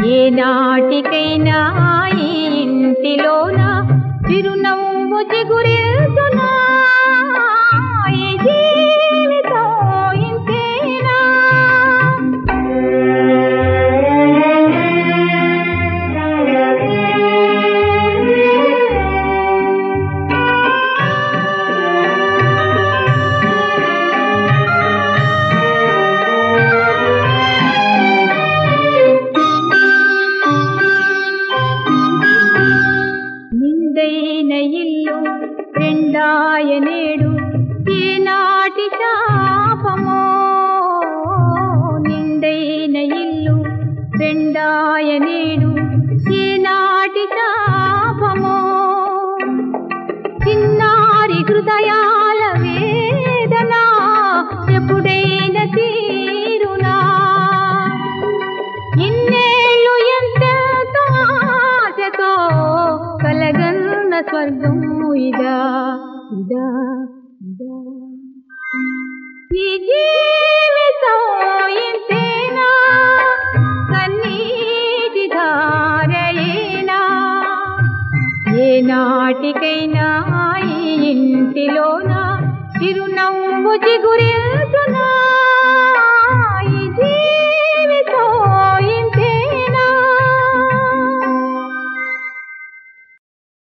ఏ నాటికైనా ఈ ఇంటిలోన చిరునవ్వు చిగురిల్చునా ఈ జీవితం ఇంతేనా నిందైన ఇల్లు రెండాయ నేడు ఏనాటి శాపమో నిందైన ఇల్లు రెండాయ నేడు ఏనాటి శాపమో చిన్నారి హృదయాల వేదన ఎప్పుడైనా తీరునా ఇన్నేళ్ళు ఎంతెంతో ఆశతో కలగన్న స్వర్గం ఇదా ఇదా ఇదా ఈ జీవితం ఇంతేనా కన్నీటి ధారయేనా ఏ నాటికైనా ఈ ఇంటిలోన చిరునవ్వు చిగురిల్చునా